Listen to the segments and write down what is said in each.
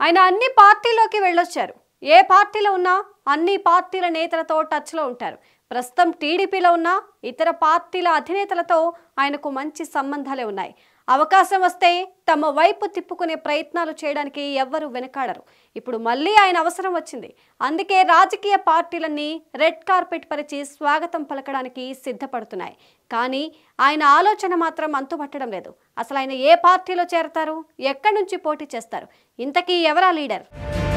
ఆయన అన్ని పార్టీలోకి వెళ్ళొచ్చారు ఏ పార్టీలో ఉన్నా అన్ని పార్టీల నేతలతో టచ్లో ఉంటారు ప్రస్తుతం టీడీపీలో ఉన్న ఇతర పార్టీల అధినేతలతో ఆయనకు మంచి సంబంధాలే ఉన్నాయి అవకాశం వస్తే తమ వైపు తిప్పుకునే ప్రయత్నాలు చేయడానికి ఎవ్వరూ వెనకాడరు ఇప్పుడు మళ్ళీ ఆయన అవసరం వచ్చింది అందుకే రాజకీయ పార్టీలన్నీ రెడ్ కార్పెట్ పరిచి స్వాగతం పలకడానికి సిద్ధపడుతున్నాయి కానీ ఆయన ఆలోచన మాత్రం అంతుపట్టడం లేదు అసలు ఆయన ఏ పార్టీలో చేరతారు ఎక్కడి నుంచి పోటీ చేస్తారు ఇంతకీ ఎవరా లీడర్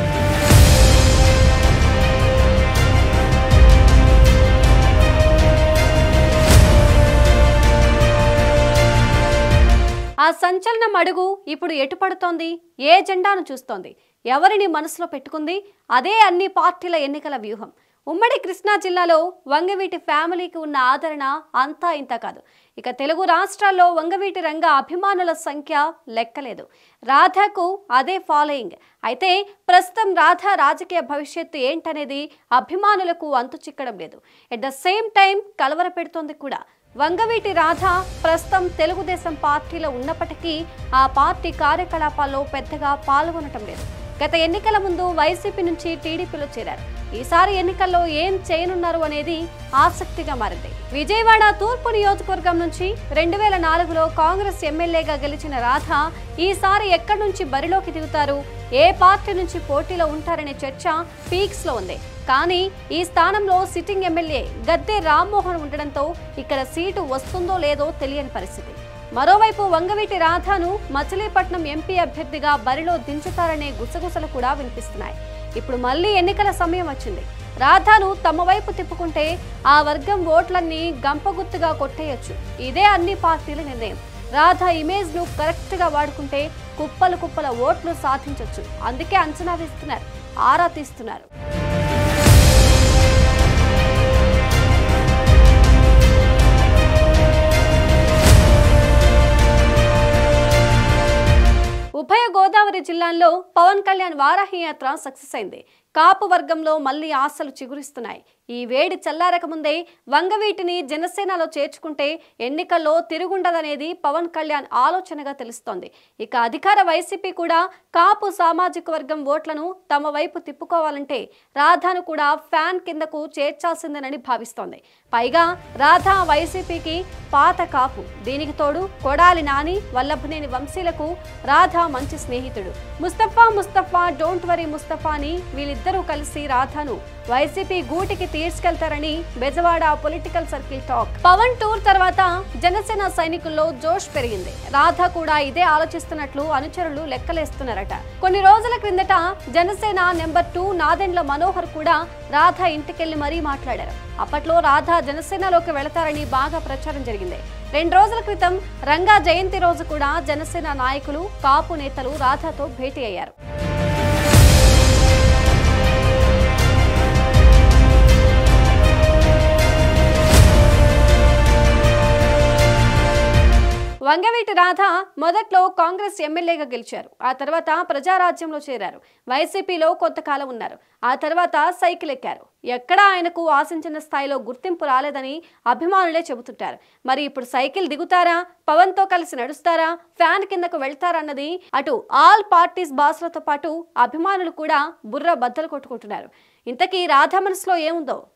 ఆ సంచలనం అడుగు ఇప్పుడు ఎటు పడుతోంది ఏ జెండాను చూస్తోంది ఎవరిని మనసులో పెట్టుకుంది అదే అన్ని పార్టీల ఎన్నికల వ్యూహం ఉమ్మడి కృష్ణా జిల్లాలో వంగవీటి ఫ్యామిలీకి ఉన్న ఆదరణ అంతా ఇంత కాదు ఇక తెలుగు రాష్ట్రాల్లో వంగవీటి రంగ అభిమానుల సంఖ్య లెక్కలేదు రాధాకు అదే ఫాలోయింగ్ అయితే ప్రస్తుతం రాధా రాజకీయ భవిష్యత్తు ఏంటనేది అభిమానులకు అంతు చిక్కడం లేదు ఎట్ ద సేమ్ టైం కలవర పెడుతోంది కూడా వంగవీటి రాధ ప్రస్తుతం తెలుగుదేశం పార్టీలో ఉన్నప్పటికీ ఆ పార్టీ కార్యకలాపాల్లో పెద్దగా పాల్గొనటం లేదు గత ఎన్నికల ముందు వైసీపీ నుంచి టీడీపీలో చేరారు ఈసారి ఎన్నికల్లో ఏం చేయనున్నారు అనేది ఆసక్తిగా మారింది విజయవాడ తూర్పు నియోజకవర్గం నుంచి రెండు వేల నాలుగులో కాంగ్రెస్ ఎమ్మెల్యేగా గెలిచిన రాధ ఈసారి ఎక్కడి నుంచి బరిలోకి దిగుతారు ఏ పార్టీ నుంచి పోటీలో ఉంటారనే చర్చ పీక్స్ లో ఉంది కానీ ఈ స్థానంలో సిట్టింగ్ ఎమ్మెల్యే గద్దె రామ్మోహన్ ఉండడంతో ఇక్కడ సీటు వస్తుందో లేదో తెలియని పరిస్థితి మరోవైపు వంగవీటి రాధాను మచిలీపట్నం ఎంపీ అభ్యర్థిగా బరిలో దించుతారనే గుసగుసలు కూడా వినిపిస్తున్నాయి ఇప్పుడు మళ్ళీ ఎన్నికల సమయం వచ్చింది రాధాను తమ వైపు తిప్పుకుంటే ఆ వర్గం ఓట్లన్నీ గంపగుత్తుగా కొట్టేయొచ్చు ఇదే అన్ని పార్టీల నిర్ణయం రాధా ఇమేజ్ ను కరెక్ట్ గా వాడుకుంటే కుప్పలు కుప్పల ఓట్లు సాధించొచ్చు అందుకే అంచనా వేస్తున్నారు ఆరా తీస్తున్నారు ఉభయ గోదావరి జిల్లాల్లో పవన్ కళ్యాణ్ వారాహి యాత్ర సక్సెస్ అయింది కాపు వర్గంలో మళ్ళీ ఆశలు చిగురిస్తున్నాయి ఈ వేడి చల్లారక ముందే వంగవీటిని జనసేనలో చేర్చుకుంటే ఎన్నికల్లో తిరుగుండదనేది పవన్ కళ్యాణ్ ఆలోచనగా తెలుస్తోంది ఇక అధికార వైసీపీ కూడా కాపు సామాజిక వర్గం ఓట్లను తమ వైపు తిప్పుకోవాలంటే రాధాను కూడా ఫ్యాన్ కిందకు చేర్చాల్సిందేనని భావిస్తోంది పైగా రాధా వైసీపీకి పాత కాపు దీనికి తోడు కొడాలి నాని వల్లభనేని వంశీలకు రాధా మంచి స్నేహితుడు ముస్తఫా ముస్తఫా డోంట్ వరీ ముస్తఫా అని వీళ్ళిద్దరూ కలిసి రాధాను వైసీపీ గూటికి తీసుకెళ్తారని Bezawada political circle talk Pawan tour తర్వాత జనసేన సైనికుల్లో జోష్ పెరిగింది రాధా కూడా ఇదే ఆలోచిస్తున్నట్లు అనుచరులు లెక్కలేస్తున్నారట కొన్ని రోజుల క్రిందట జనసేన నెంబర్ టూ నాదెండ్ల మనోహర్ కూడా రాధా ఇంటికెళ్లి మరీ మాట్లాడారు అప్పట్లో రాధా జనసేనలోకి వెళతారని బాగా ప్రచారం జరిగింది రెండు రోజుల క్రితం రంగా జయంతి రోజు కూడా జనసేన నాయకులు కాపు నేతలు రాధాతో భేటీ అయ్యారు వంగవీటి రాధ మొదట్లో కాంగ్రెస్ ఎమ్మెల్యేగా గెలిచారు ఆ తర్వాత ప్రజారాజ్యంలో చేరారు వైసీపీలో కొంతకాలం ఉన్నారు ఆ తర్వాత సైకిల్ ఎక్కారు ఎక్కడా ఆయనకు ఆశించిన స్థాయిలో గుర్తింపు రాలేదని అభిమానులే చెబుతుంటారు మరి ఇప్పుడు సైకిల్ దిగుతారా పవన్ తో కలిసి నడుస్తారా ఫ్యాన్ కిందకు వెళ్తారా అన్నది అటు ఆల్ పార్టీస్ బాసులతో పాటు అభిమానులు కూడా బుర్ర బద్దలు కొట్టుకుంటున్నారు ఇంతకీ రాధా మనసులో ఏముందో